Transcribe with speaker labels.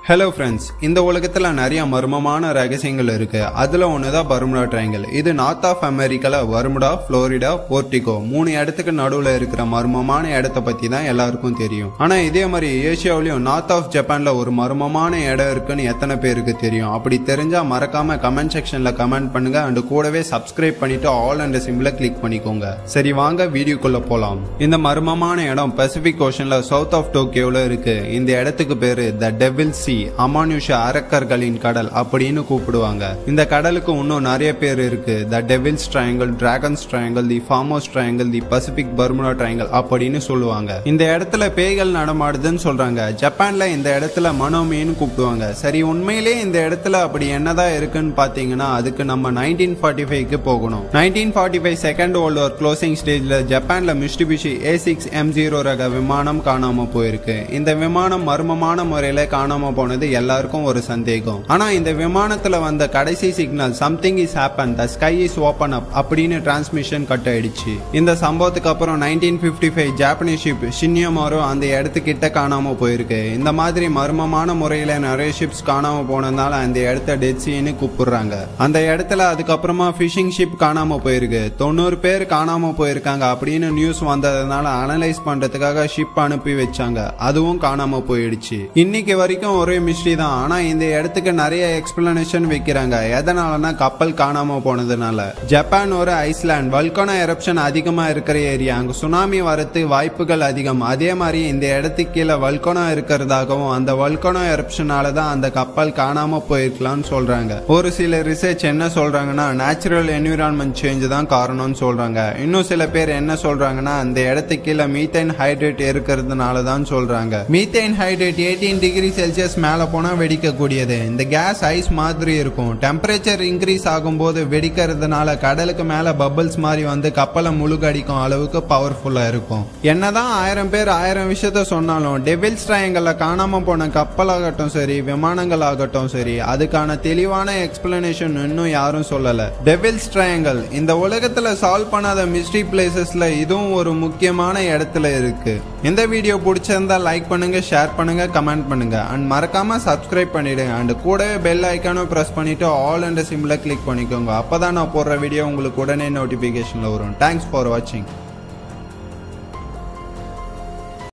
Speaker 1: hello friends இந்த உலகத்தில் நிறைய மர்மமான ரகசியங்கள் இருக்கு அதுல ஒண்ணுதான் பர்முடா ட்ரையாங்கிள் இது நார்த் ஆஃப் அமெரிக்கால வர்முடா புளோரிடா போர்டிகோ மூணு இடத்துக்கு நடுவில் இருக்கிற மர்மமான இடத்த பத்தி தான் எல்லாருக்கும் தெரியும் ஆனா இதே மாதிரி ஏசியாவிலையும் நார்த் ஆஃப் ஜப்பான்ல ஒரு மர்மமான இடம் இருக்குன்னு எத்தனை பேருக்கு தெரியும் அப்படி தெரிஞ்சா மறக்காம கமெண்ட் செக்ஷன்ல கமெண்ட் பண்ணுங்க அண்ட் கூடவே சப்ஸ்கிரைப் பண்ணிட்டு ஆல் அண்ட் சிம்பிள கிளிக் பண்ணிக்கோங்க சரி வாங்க வீடியோக்குள்ள போலாம் இந்த மர்மமான இடம் பசிபிக் ஓஷன்ல சவுத் ஆஃப் டோக்கியோல இருக்கு இந்த இடத்துக்கு பேரு த டெவில் சி அமானுஷ அரக்கர்களின் கடல் அப்படின்னு கூப்பிடுவாங்க இந்த கடலுக்கு இன்னும் நிறைய பேர் இருக்கு the devil's triangle dragon's triangle the Formosa triangle the Pacific Bermuda triangle அப்படின்னு சொல்லுவாங்க இந்த இடத்துல பேய்கள் நடமாடுதுன்னு சொல்றாங்க ஜப்பான்ல இந்த இடத்துல மனோமின்னு கூப்பிடுவாங்க சரி உண்மையிலே இந்த இடத்துல அப்படி என்னதான் இருக்குன்னு பாத்தீங்கன்னா அதுக்கு நம்ம நைன்டீன் ஃபார்ட்டி ஃபைவ்க்கு போகணும் nineteen forty five second world war closing ஸ்டேஜ்ல ஜப்பான்ல Mitsubishi A six M zero ரக விமானம் காணாம போயிருக்கு இந்த விமானம் மர்மமான முறையில காணாம போனது எல்லாருக்கும் ஒரு சந்தேகம் ஆனா இந்த விமானத்துல வந்த கடைசி signal something is happen the sky is open up அப்படின்னு டிரான்ஸ்மிஷன் கட் ஆயிடுச்சு இந்த சம்பவத்துக்கு அப்புறம் nineteen fifty five Japanese ship ஷின்யமாரோ அந்த இடத்துக்கிட்ட காணாம போயிருக்கு இந்த மாதிரி மர்மமான முறையில நிறைய ஷிப்ஸ் காணாம போனதுனால அந்த இடத்த டெட் சீன்னு கூப்பிடுறாங்க அந்த இடத்துல அதுக்கப்புறமா ஃபிஷிங் ஷிப் காணாம போயிருக்கு தொண்ணூறு பேர் காணாம போயிருக்காங்க அப்படின்னு நியூஸ் வந்ததுனால அனலைஸ் பண்றதுக்காக ஷிப் அனுப்பி வச்சாங்க அதுவும் காணாம போயிடுச்சு இன்னைக்கு வரைக்கும் ஒரே மிஸ்ட்ரி தான் ஆனா இந்த இடத்துக்கு நிறைய எக்ஸ்பிளனேஷன் வைக்கிறாங்க எதனாலனா கப்பல் காணாம போனதுனால ஜப்பான் ஒரு ஐஸ்லாண்ட் வல்கனோ எரப்ஷன் அதிகமா இருக்கிற ஏரியா அங்க சுனாமி வரது வாய்ப்புகள் அதிகம் அதே மாதிரி இந்த இடத்துக்கு கீழே வல்கனோ இருக்கிறதாகவும் அந்த வல்கனோ எரப்ஷனால தான் அந்த கப்பல் காணாம போயிருக்கலாம்னு சொல்றாங்க ஒரு சில ரிசர்ச் என்ன சொல்றாங்கன்னா நேச்சுரல் என்விரான்மெண்ட் சேஞ்ச் தான் காரணம்னு சொல்றாங்க இன்னும் சில பேர் என்ன சொல்றாங்கன்னா அந்த இடத்துக்கு கீழே மீத்தைன் ஹைட்ரேட் இருக்கிறதுனால தான் சொல்றாங்க methane hydrate eighteen degree Celsius மேல போனா வெடிக்கக்கூடியது இந்த கேஸ் ஐஸ் மாதிரி இருக்கும் டெம்பரேச்சர் இன்க்ரீஸ் ஆகும்போது வெடிக்கிறதுனால கடலுக்கு மேல பபிள்ஸ் மாதிரி வந்து கப்பலை முழுகடிக்கும் அளவுக்கு பவர்ஃபுல்லா இருக்கும் என்னதான் ஆயிரம் பேர் ஆயிரம் விஷயத்த சொன்னாலும் டெவில்ஸ் ட்ரையங்கள்ல காணாம போன கப்பலாகட்டும் சரி விமானங்கள் ஆகட்டும் சரி அதுக்கான தெளிவான எக்ஸ்பிளனேஷன் இன்னும் யாரும் சொல்லல டெவில்ஸ் ட்ரையாங்கிள் இந்த உலகத்துல சால்வ் பண்ணாத மிஸ்ட்ரி பிளேசஸ்ல இதுவும் ஒரு முக்கியமான இடத்துல இருக்கு இந்த வீடியோ பிடிச்சிருந்தா லைக் பண்ணுங்க ஷேர் பண்ணுங்க கமெண்ட் பண்ணுங்க அண்ட் மறக்காம சப்ஸ்கிரைப் பண்ணிடுங்க அண்ட் கூடவே பெல் ஐக்கானும் ப்ரெஸ் பண்ணிட்டு ஆல் அண்ட் சிம்பிளை கிளிக் பண்ணிக்கோங்க அப்பதான் நான் போடுற வீடியோ உங்களுக்கு உடனே நோட்டிபிகேஷன்ல வரும் தேங்க்ஸ் ஃபார் வாட்சிங்